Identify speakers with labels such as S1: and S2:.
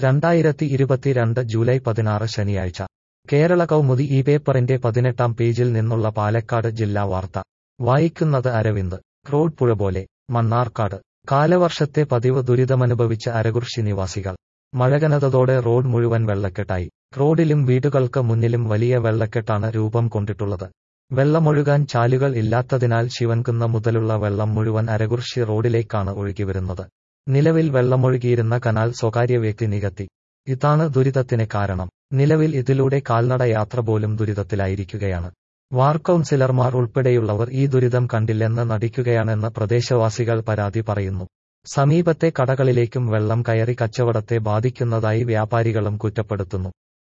S1: രണ്ടായിരത്തി ഇരുപത്തിരണ്ട് ജൂലൈ പതിനാറ് ശനിയാഴ്ച കേരള കൗമുദി ഈ പേപ്പറിന്റെ പതിനെട്ടാം പേജിൽ നിന്നുള്ള പാലക്കാട് ജില്ലാ വാർത്ത വായിക്കുന്നത് അരവിന്ദ് റോഡ് പുഴ പോലെ മണ്ണാർക്കാട് കാലവർഷത്തെ പതിവ് ദുരിതമനുഭവിച്ച അരകുർശി നിവാസികൾ മഴകനതതോടെ റോഡ് മുഴുവൻ വെള്ളക്കെട്ടായി റോഡിലും വീടുകൾക്ക് മുന്നിലും വലിയ വെള്ളക്കെട്ടാണ് രൂപം കൊണ്ടിട്ടുള്ളത് വെള്ളമൊഴുകാൻ ചാലുകൾ ഇല്ലാത്തതിനാൽ ശിവൻകുന്ന മുതലുള്ള വെള്ളം മുഴുവൻ അരകുർശി റോഡിലേക്കാണ് ഒഴുകിവരുന്നത് നിലവിൽ വെള്ളമൊഴുകിയിരുന്ന കനാൽ സ്വകാര്യ വ്യക്തി നികത്തി ഇതാണ് ദുരിതത്തിന് കാരണം നിലവിൽ ഇതിലൂടെ കാൽനട യാത്ര പോലും ദുരിതത്തിലായിരിക്കുകയാണ് വാർഡ് കൗൺസിലർമാർ ഉൾപ്പെടെയുള്ളവർ ഈ ദുരിതം കണ്ടില്ലെന്ന് നടിക്കുകയാണെന്ന് പ്രദേശവാസികൾ പരാതി പറയുന്നു സമീപത്തെ കടകളിലേക്കും വെള്ളം കയറി കച്ചവടത്തെ ബാധിക്കുന്നതായി വ്യാപാരികളും കുറ്റപ്പെടുത്തുന്നു